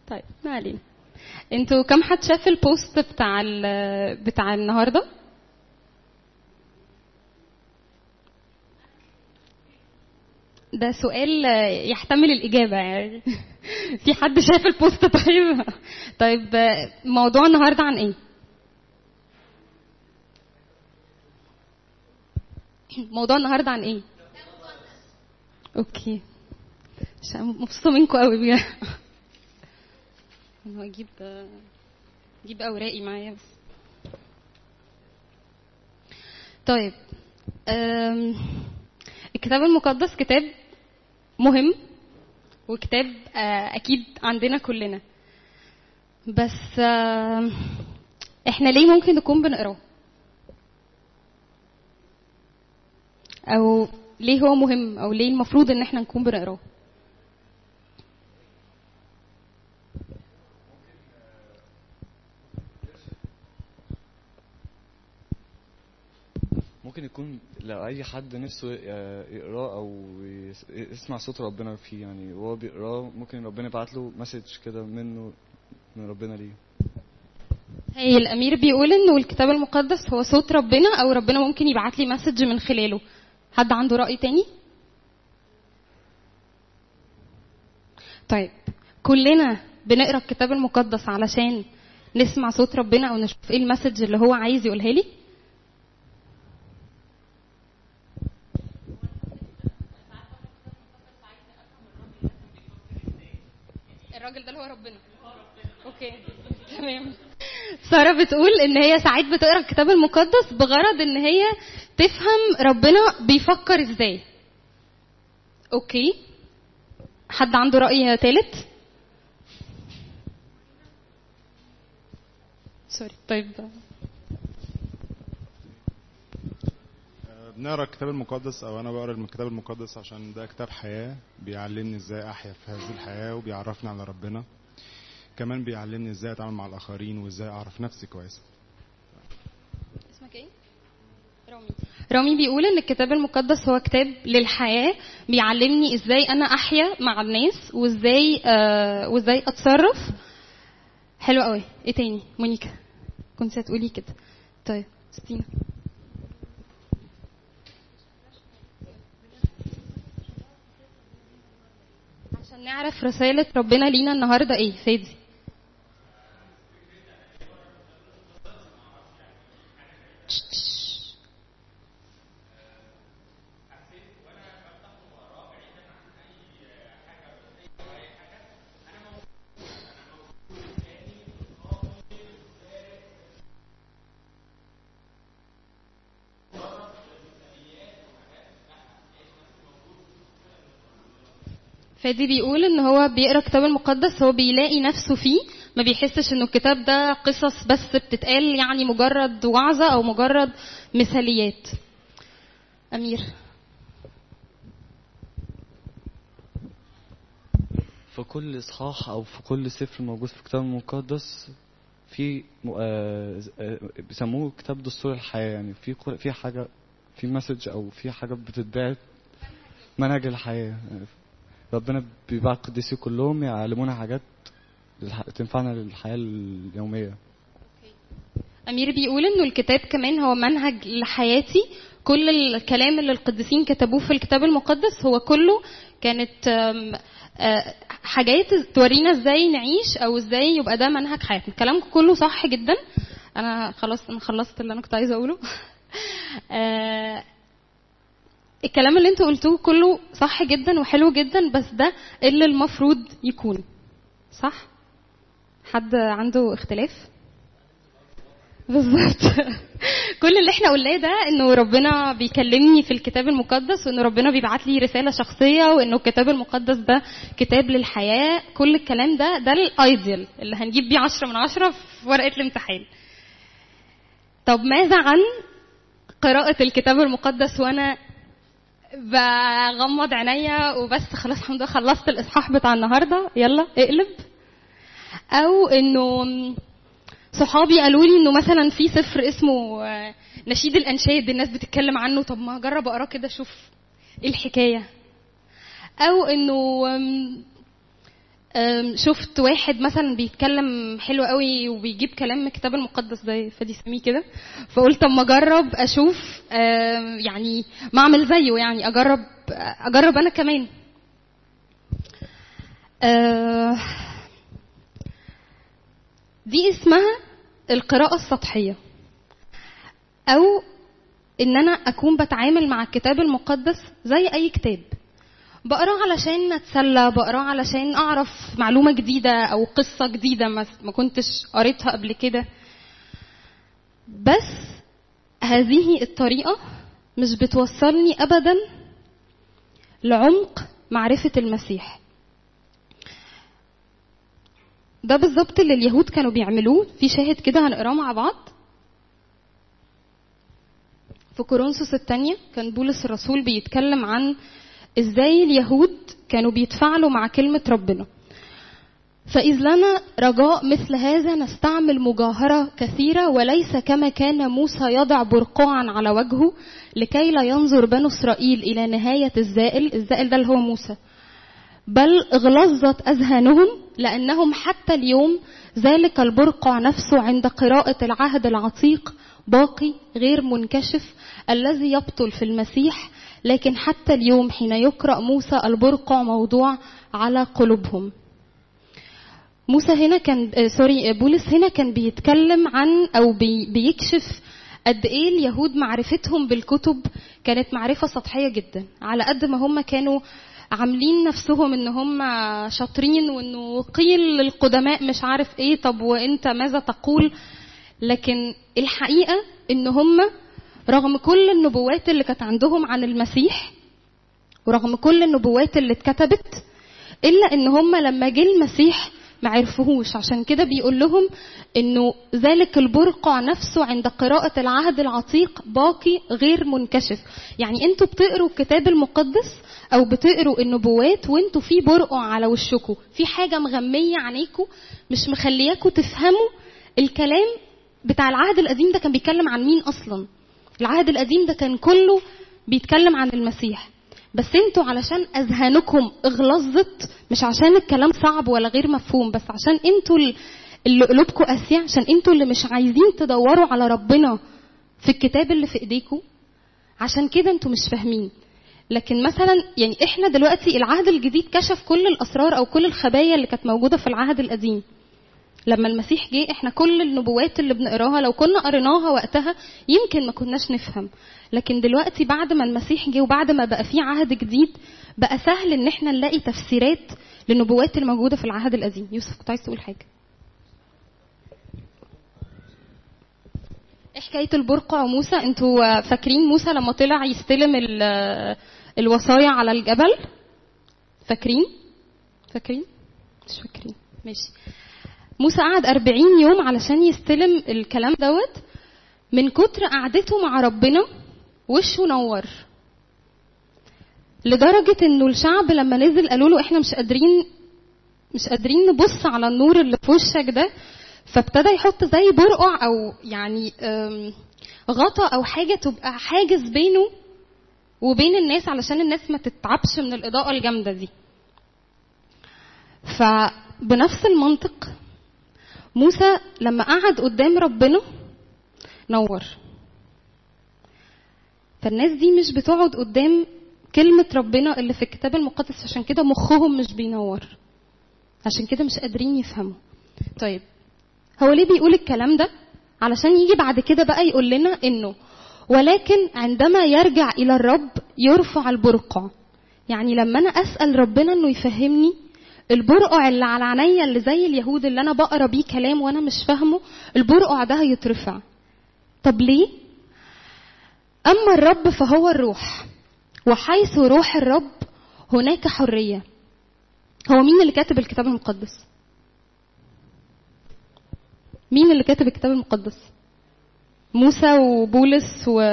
طيب ما علينا انتوا كم حد شاف البوست بتاع ال- بتاع النهارده ده سؤال يحتمل الإجابة يعني في حد شاف البوست طيب طيب موضوع النهاردة عن إيه؟ موضوع النهاردة عن إيه؟ أوكي مش مبسوطة منكم قوي بجد أنا أجيب أجيب أوراقي معايا بس طيب أم، الكتاب المقدس كتاب مهم وكتاب آه، اكيد عندنا كلنا بس آه، احنا ليه ممكن نكون بنقراه او ليه هو مهم او ليه المفروض ان احنا نكون بنقراه ممكن يكون لو اي حد نفسه يقراه او يس- يسمع صوت ربنا فيه يعني وهو بيقراه ممكن ربنا يبعت له مسج كده منه من ربنا ليه هي الامير بيقول انه الكتاب المقدس هو صوت ربنا او ربنا ممكن يبعت لي مسج من خلاله حد عنده راي تاني طيب كلنا بنقرا الكتاب المقدس علشان نسمع صوت ربنا او نشوف ايه المسج اللي هو عايز يقولها لي الراجل ده اللي هو ربنا اوكي تمام ساره بتقول ان هي ساعات بتقرا الكتاب المقدس بغرض ان هي تفهم ربنا بيفكر ازاي اوكي حد عنده راي ثالث سوري طيب بنقرا الكتاب المقدس او انا بقرا الكتاب المقدس عشان ده كتاب حياه بيعلمني ازاي احيا في هذه الحياه وبيعرفني على ربنا كمان بيعلمني ازاي اتعامل مع الاخرين وازاي اعرف نفسي كويس اسمك ايه رامي رامي بيقول ان الكتاب المقدس هو كتاب للحياه بيعلمني ازاي انا احيا مع الناس وازاي آه وازاي اتصرف حلو قوي ايه تاني مونيكا كنت هتقولي كده طيب ستينا عشان نعرف رسالة ربنا لينا النهاردة ايه فادي فادي بيقول ان هو بيقرا الكتاب المقدس هو بيلاقي نفسه فيه ما بيحسش انه الكتاب ده قصص بس بتتقال يعني مجرد وعظه او مجرد مثاليات امير في كل اصحاح او في كل سفر موجود في الكتاب المقدس في م- آه، آه، بيسموه كتاب دستور الحياه يعني في كل- في حاجه في مسج او في حاجه بتتبعت منهج الحياه ربنا بيبعت قديسيه كلهم يعلمونا حاجات للح- تنفعنا للحياه اليوميه امير بيقول انه الكتاب كمان هو منهج لحياتي كل الكلام اللي القديسين كتبوه في الكتاب المقدس هو كله كانت آم، آه، حاجات تورينا ازاي نعيش او ازاي يبقى ده منهج حياتنا كلامكم كله صح جدا انا خلاص انا خلصت اللي انا كنت عايزه اقوله آه، الكلام اللي انتوا قلتوه كله صح جدا وحلو جدا بس ده اللي المفروض يكون صح حد عنده اختلاف بالظبط كل اللي احنا قلناه ده انه ربنا بيكلمني في الكتاب المقدس وانه ربنا بيبعت لي رساله شخصيه وانه الكتاب المقدس ده كتاب للحياه كل الكلام ده ده الايديال اللي هنجيب بيه عشرة من عشرة في ورقه الامتحان طب ماذا عن قراءه الكتاب المقدس وانا بغمض عينيا وبس خلاص الحمد لله خلصت الاصحاح بتاع النهارده يلا اقلب او انه صحابي قالوا لي انه مثلا في سفر اسمه آه، نشيد الانشاد الناس بتتكلم عنه طب ما اجرب اقراه كده اشوف ايه الحكايه او انه آم، أم، شفت واحد مثلا بيتكلم حلو قوي وبيجيب كلام من الكتاب المقدس زي فادي سميه كده فقلت اما اجرب اشوف أم، يعني ما اعمل زيه يعني اجرب اجرب انا كمان أه، دي اسمها القراءة السطحية أو إن أنا أكون بتعامل مع الكتاب المقدس زي أي كتاب بقراه علشان أتسلى بقراه علشان أعرف معلومة جديدة أو قصة جديدة ما ما كنتش قريتها قبل كده بس هذه الطريقة مش بتوصلني أبدا لعمق معرفة المسيح ده بالظبط اللي اليهود كانوا بيعملوه في شاهد كده هنقراه مع بعض في كورنثوس الثانية كان بولس الرسول بيتكلم عن ازاي اليهود كانوا بيتفاعلوا مع كلمة ربنا فإذ لنا رجاء مثل هذا نستعمل مجاهرة كثيرة وليس كما كان موسى يضع برقعا على وجهه لكي لا ينظر بنو إسرائيل إلى نهاية الزائل الزائل ده اللي هو موسى بل اغلظت أذهانهم لأنهم حتى اليوم ذلك البرقع نفسه عند قراءة العهد العتيق باقي غير منكشف الذي يبطل في المسيح لكن حتى اليوم حين يقرأ موسى البرقع موضوع على قلوبهم موسى هنا كان آه، سوري آه، بولس هنا كان بيتكلم عن او بي بيكشف قد ايه اليهود معرفتهم بالكتب كانت معرفه سطحيه جدا على قد ما هم كانوا عاملين نفسهم ان هم شاطرين وانه قيل للقدماء مش عارف ايه طب وانت ماذا تقول لكن الحقيقه ان هم رغم كل النبوات اللي كانت عندهم عن المسيح ورغم كل النبوات اللي اتكتبت الا ان هم لما جه المسيح ما عرفوهوش عشان كده بيقول لهم انه ذلك البرقع نفسه عند قراءة العهد العتيق باقي غير منكشف يعني انتوا بتقروا الكتاب المقدس او بتقروا النبوات وانتوا في برقع على وشكم في حاجة مغمية عينيكم مش مخلياكم تفهموا الكلام بتاع العهد القديم ده كان بيتكلم عن مين اصلا العهد القديم ده كان كله بيتكلم عن المسيح بس انتوا علشان اذهانكم اغلظت مش عشان الكلام صعب ولا غير مفهوم بس عشان انتوا ال- اللي قلوبكم قاسيه عشان انتوا اللي مش عايزين تدوروا على ربنا في الكتاب اللي في ايديكم عشان كده انتوا مش فاهمين لكن مثلا يعني احنا دلوقتي العهد الجديد كشف كل الاسرار او كل الخبايا اللي كانت موجوده في العهد القديم لما المسيح جه احنا كل النبوات اللي بنقراها لو كنا قريناها وقتها يمكن ما كناش نفهم لكن دلوقتي بعد ما المسيح جه وبعد ما بقى في عهد جديد بقى سهل ان احنا نلاقي تفسيرات للنبوات اللي موجوده في العهد القديم يوسف كنت عايز تقول حاجه ايه حكايه البرقع وموسى انتوا فاكرين موسى لما طلع يستلم ال- الوصايا على الجبل فاكرين فاكرين مش فاكرين ماشي موسى قعد أربعين يوم علشان يستلم الكلام دوت من كتر قعدته مع ربنا وشه نور لدرجة انه الشعب لما نزل قالوا له احنا مش قادرين مش قادرين نبص على النور اللي في وشك ده فابتدى يحط زي برقع او يعني أم، غطا او حاجة تبقى حاجز بينه وبين الناس علشان الناس ما تتعبش من الإضاءة الجامدة دي فبنفس المنطق موسى لما قعد قدام ربنا نور فالناس دي مش بتقعد قدام كلمة ربنا اللي في الكتاب المقدس عشان كده مخهم مش بينور عشان كده مش قادرين يفهموا طيب هو ليه بيقول الكلام ده علشان يجي بعد كده بقى يقول لنا انه ولكن عندما يرجع الى الرب يرفع البرقع يعني لما انا اسال ربنا انه يفهمني البرقع اللي على عينيا اللي زي اليهود اللي انا بقرا بيه كلام وانا مش فاهمه البرقع ده هيترفع طب ليه اما الرب فهو الروح وحيث روح الرب هناك حريه هو مين اللي كاتب الكتاب المقدس مين اللي كاتب الكتاب المقدس موسى وبولس و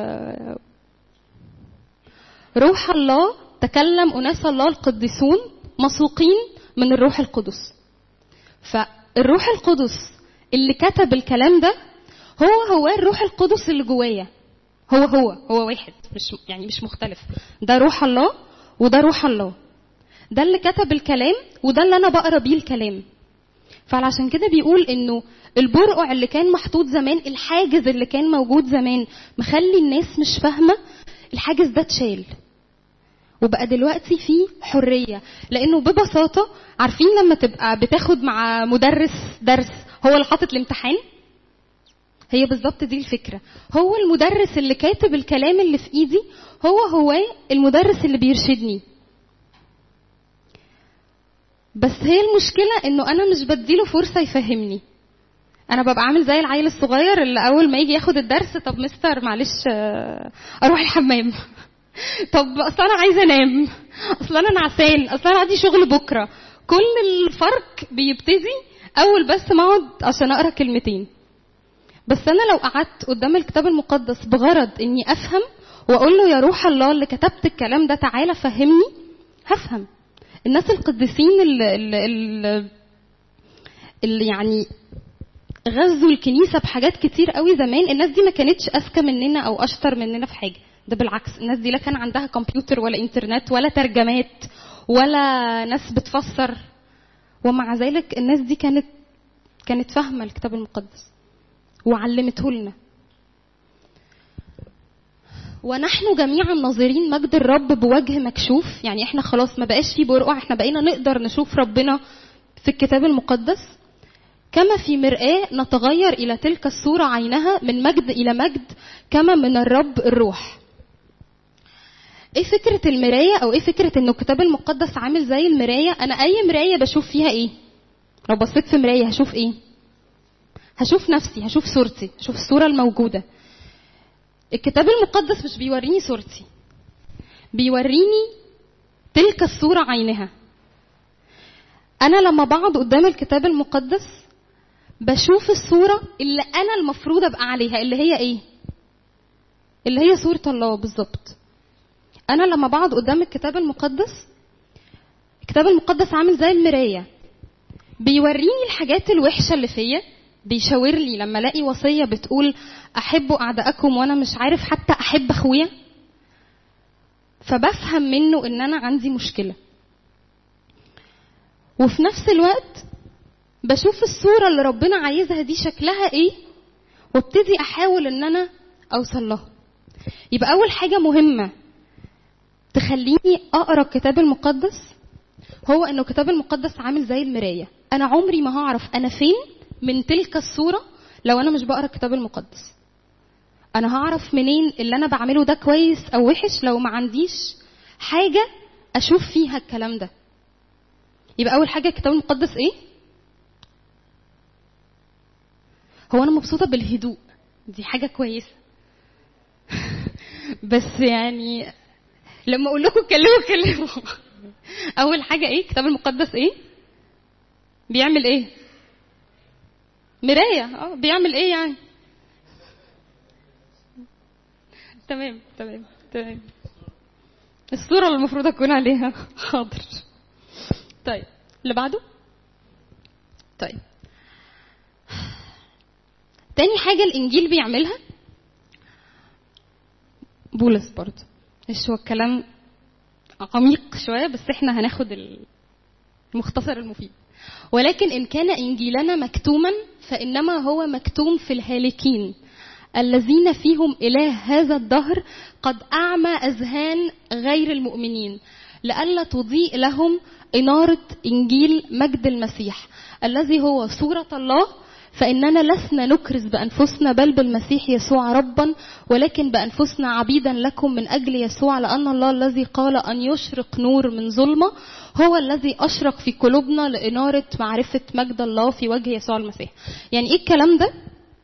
روح الله تكلم أناس الله القديسون مسوقين من الروح القدس فالروح القدس اللي كتب الكلام ده هو هو الروح القدس اللي جوايا هو هو هو واحد مش يعني مش مختلف ده روح الله وده روح الله ده اللي كتب الكلام وده اللي انا بقرا بيه الكلام فعلشان كده بيقول انه البرقع اللي كان محطوط زمان الحاجز اللي كان موجود زمان مخلي الناس مش فاهمه الحاجز ده اتشال وبقى دلوقتي في حريه لانه ببساطه عارفين لما تبقى بتاخد مع مدرس درس هو اللي حاطط الامتحان هي بالظبط دي الفكره هو المدرس اللي كاتب الكلام اللي في ايدي هو هو المدرس اللي بيرشدني بس هي المشكله انه انا مش بديله فرصه يفهمني انا ببقى عامل زي العيل الصغير اللي اول ما يجي ياخد الدرس طب مستر معلش آه، اروح الحمام طب اصل انا عايزه انام اصل انا نعسان اصل انا عندي شغل بكره كل الفرق بيبتدي اول بس ما اقعد عشان اقرا كلمتين بس انا لو قعدت قدام الكتاب المقدس بغرض اني افهم واقول له يا روح الله اللي كتبت الكلام ده تعالى فهمني هفهم الناس القديسين اللي, اللي, اللي يعني غزوا الكنيسه بحاجات كتير قوي زمان الناس دي ما كانتش اذكى مننا او اشطر مننا في حاجه ده بالعكس الناس دي لا كان عندها كمبيوتر ولا انترنت ولا ترجمات ولا ناس بتفسر ومع ذلك الناس دي كانت كانت فاهمه الكتاب المقدس وعلمته لنا ونحن جميعا ناظرين مجد الرب بوجه مكشوف يعني احنا خلاص ما بقاش في برقع احنا بقينا نقدر نشوف ربنا في الكتاب المقدس كما في مرآة نتغير إلى تلك الصورة عينها من مجد إلى مجد كما من الرب الروح ايه فكرة المراية او ايه فكرة انه الكتاب المقدس عامل زي المراية انا اي مراية بشوف فيها ايه لو بصيت في مراية هشوف ايه هشوف نفسي هشوف صورتي هشوف الصورة الموجودة الكتاب المقدس مش بيوريني صورتي بيوريني تلك الصورة عينها أنا لما بقعد قدام الكتاب المقدس بشوف الصورة اللي أنا المفروض أبقى عليها اللي هي إيه؟ اللي هي صورة الله بالظبط أنا لما بقعد قدام الكتاب المقدس الكتاب المقدس عامل زي المراية بيوريني الحاجات الوحشة اللي فيا بيشاور لي لما الاقي وصيه بتقول احبوا اعدائكم وانا مش عارف حتى احب اخويا فبفهم منه ان انا عندي مشكله وفي نفس الوقت بشوف الصوره اللي ربنا عايزها دي شكلها ايه وابتدي احاول ان انا اوصل لها يبقى اول حاجه مهمه تخليني اقرا الكتاب المقدس هو انه الكتاب المقدس عامل زي المرايه انا عمري ما هعرف انا فين من تلك الصورة لو أنا مش بقرا الكتاب المقدس. أنا هعرف منين اللي أنا بعمله ده كويس أو وحش لو ما عنديش حاجة أشوف فيها الكلام ده. يبقى أول حاجة الكتاب المقدس إيه؟ هو أنا مبسوطة بالهدوء دي حاجة كويسة. بس يعني لما أقول لكم اتكلموا اتكلموا. أول حاجة إيه؟ الكتاب المقدس إيه؟ بيعمل إيه؟ مرايه اه بيعمل ايه يعني تمام تمام تمام الصورة اللي المفروض أكون عليها حاضر طيب اللي بعده طيب تاني حاجة الإنجيل بيعملها بولس برضه مش هو الكلام عميق شوية بس احنا هناخد المختصر المفيد ولكن إن كان إنجيلنا مكتوما فإنما هو مكتوم في الهالكين الذين فيهم إله هذا الدهر قد أعمى أذهان غير المؤمنين لئلا تضيء لهم إنارة إنجيل مجد المسيح الذي هو صورة الله فإننا لسنا نكرز بأنفسنا بل بالمسيح يسوع ربا ولكن بأنفسنا عبيدا لكم من أجل يسوع لأن الله الذي قال أن يشرق نور من ظلمة هو الذي أشرق في قلوبنا لإنارة معرفة مجد الله في وجه يسوع المسيح يعني إيه الكلام ده؟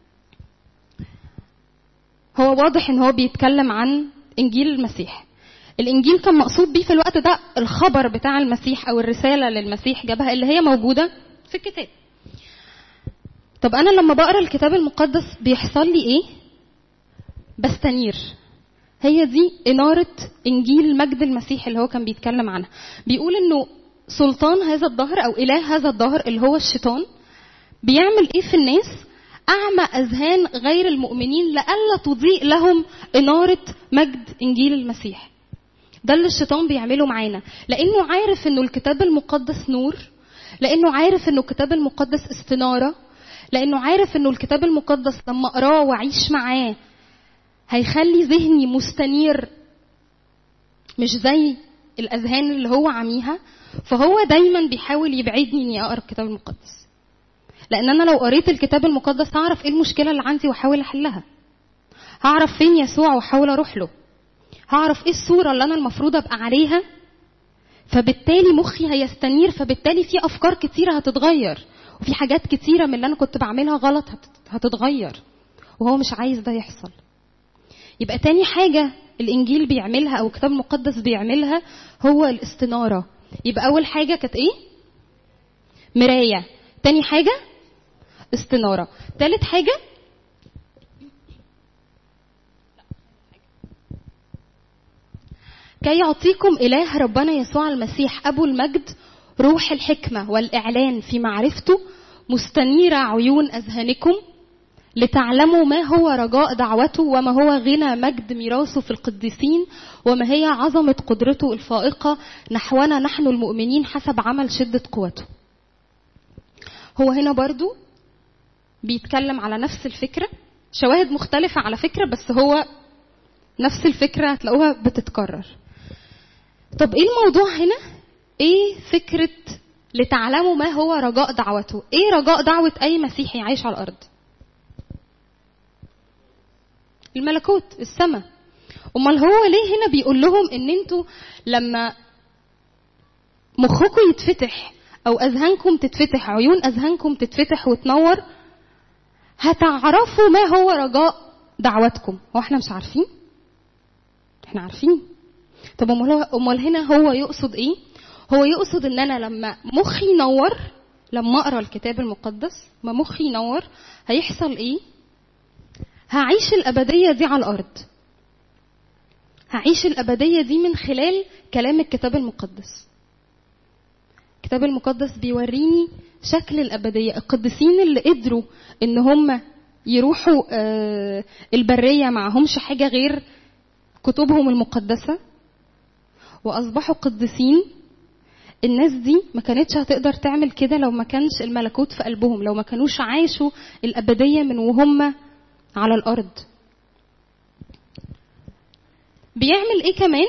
هو واضح إن هو بيتكلم عن إنجيل المسيح الإنجيل كان مقصود بيه في الوقت ده الخبر بتاع المسيح أو الرسالة للمسيح جابها اللي هي موجودة في الكتاب طب انا لما بقرا الكتاب المقدس بيحصل لي ايه بستنير هي دي اناره انجيل مجد المسيح اللي هو كان بيتكلم عنها بيقول انه سلطان هذا الظهر او اله هذا الظهر اللي هو الشيطان بيعمل ايه في الناس اعمى اذهان غير المؤمنين لئلا تضيء لهم اناره مجد انجيل المسيح ده اللي الشيطان بيعمله معانا لانه عارف انه الكتاب المقدس نور لانه عارف انه الكتاب المقدس استناره لانه عارف انه الكتاب المقدس لما اقراه واعيش معاه هيخلي ذهني مستنير مش زي الاذهان اللي هو عاميها فهو دايما بيحاول يبعدني اني اقرا الكتاب المقدس لان انا لو قريت الكتاب المقدس هعرف ايه المشكله اللي عندي واحاول احلها هعرف فين يسوع واحاول اروح له هعرف ايه الصوره اللي انا المفروض ابقى عليها فبالتالي مخي هيستنير فبالتالي في افكار كتيره هتتغير وفي حاجات كتيره من اللي انا كنت بعملها غلط هتتغير وهو مش عايز ده يحصل يبقى تاني حاجه الانجيل بيعملها او الكتاب المقدس بيعملها هو الاستناره يبقى اول حاجه كانت ايه مرايه تاني حاجه استناره تالت حاجه كي يعطيكم إله ربنا يسوع المسيح أبو المجد روح الحكمة والإعلان في معرفته مستنيرة عيون أذهانكم لتعلموا ما هو رجاء دعوته وما هو غنى مجد ميراثه في القديسين وما هي عظمة قدرته الفائقة نحونا نحن المؤمنين حسب عمل شدة قوته هو هنا برضو بيتكلم على نفس الفكرة شواهد مختلفة على فكرة بس هو نفس الفكرة هتلاقوها بتتكرر طب ايه الموضوع هنا ايه فكرة لتعلموا ما هو رجاء دعوته ايه رجاء دعوة اي مسيحي عايش على الارض الملكوت السماء امال هو ليه هنا بيقول لهم ان انتوا لما مخكم يتفتح او اذهانكم تتفتح عيون اذهانكم تتفتح وتنور هتعرفوا ما هو رجاء دعوتكم هو احنا مش عارفين احنا عارفين طب امال هنا هو يقصد ايه هو يقصد ان انا لما مخي ينور لما اقرا الكتاب المقدس ما مخي ينور هيحصل ايه هعيش الابديه دي على الارض هعيش الابديه دي من خلال كلام الكتاب المقدس الكتاب المقدس بيوريني شكل الابديه القديسين اللي قدروا ان هم يروحوا البريه معهمش حاجه غير كتبهم المقدسه واصبحوا قديسين الناس دي ما كانتش هتقدر تعمل كده لو ما كانش الملكوت في قلبهم لو ما كانوش عاشوا الابديه من وهم على الارض بيعمل ايه كمان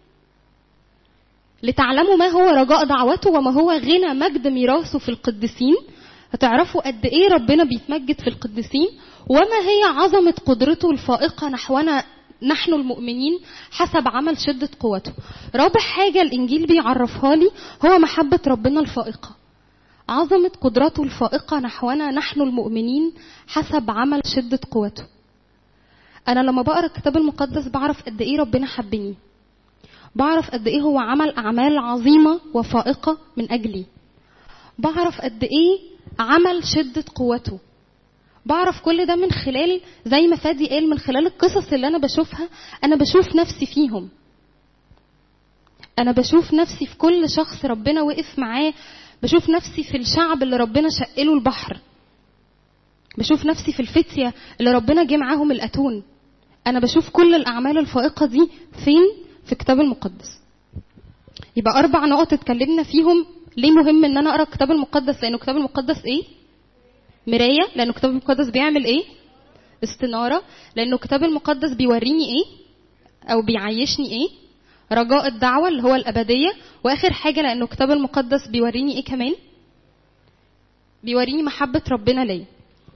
لتعلموا ما هو رجاء دعوته وما هو غنى مجد ميراثه في القديسين هتعرفوا قد ايه ربنا بيتمجد في القديسين وما هي عظمه قدرته الفائقه نحونا نحن المؤمنين حسب عمل شدة قوته رابع حاجة الإنجيل بيعرفها لي هو محبة ربنا الفائقة عظمة قدرته الفائقة نحونا نحن المؤمنين حسب عمل شدة قوته أنا لما بقرأ الكتاب المقدس بعرف قد إيه ربنا حبني بعرف قد إيه هو عمل أعمال عظيمة وفائقة من أجلي بعرف قد إيه عمل شدة قوته بعرف كل ده من خلال زي ما فادي قال من خلال القصص اللي انا بشوفها انا بشوف نفسي فيهم انا بشوف نفسي في كل شخص ربنا وقف معاه بشوف نفسي في الشعب اللي ربنا شقله البحر بشوف نفسي في الفتية اللي ربنا جه معاهم الأتون أنا بشوف كل الأعمال الفائقة دي فين في الكتاب المقدس يبقى أربع نقط اتكلمنا فيهم ليه مهم إن أنا أقرأ الكتاب المقدس لأنه الكتاب المقدس إيه؟ مراية لأنه الكتاب المقدس بيعمل إيه؟ استنارة لأنه الكتاب المقدس بيوريني إيه؟ أو بيعيشني إيه؟ رجاء الدعوة اللي هو الأبدية وآخر حاجة لأنه الكتاب المقدس بيوريني إيه كمان؟ بيوريني محبة ربنا ليا.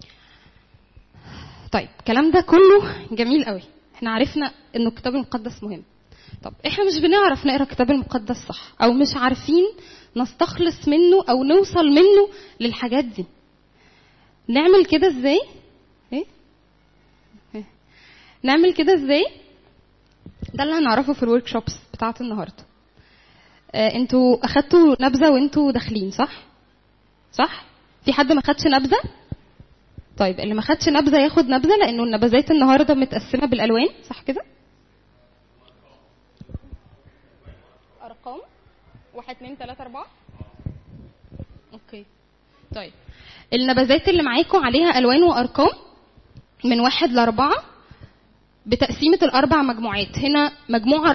طيب الكلام ده كله جميل قوي احنا عرفنا انه الكتاب المقدس مهم طب احنا مش بنعرف نقرا الكتاب المقدس صح او مش عارفين نستخلص منه او نوصل منه للحاجات دي نعمل كده ازاي ايه إيه؟ نعمل كده ازاي ده اللي هنعرفه في الورك شوبس بتاعه النهارده آه انتوا اخدتوا نبذه وانتوا داخلين صح صح في حد ما خدش نبذه طيب اللي ما خدش نبذه ياخد نبذه لانه النبذات النهارده متقسمه بالالوان صح كده ارقام واحد اتنين تلاته اربعه اوكي طيب النبذات اللي معاكم عليها الوان وارقام من واحد لاربعه بتقسيمه الاربع مجموعات هنا مجموعه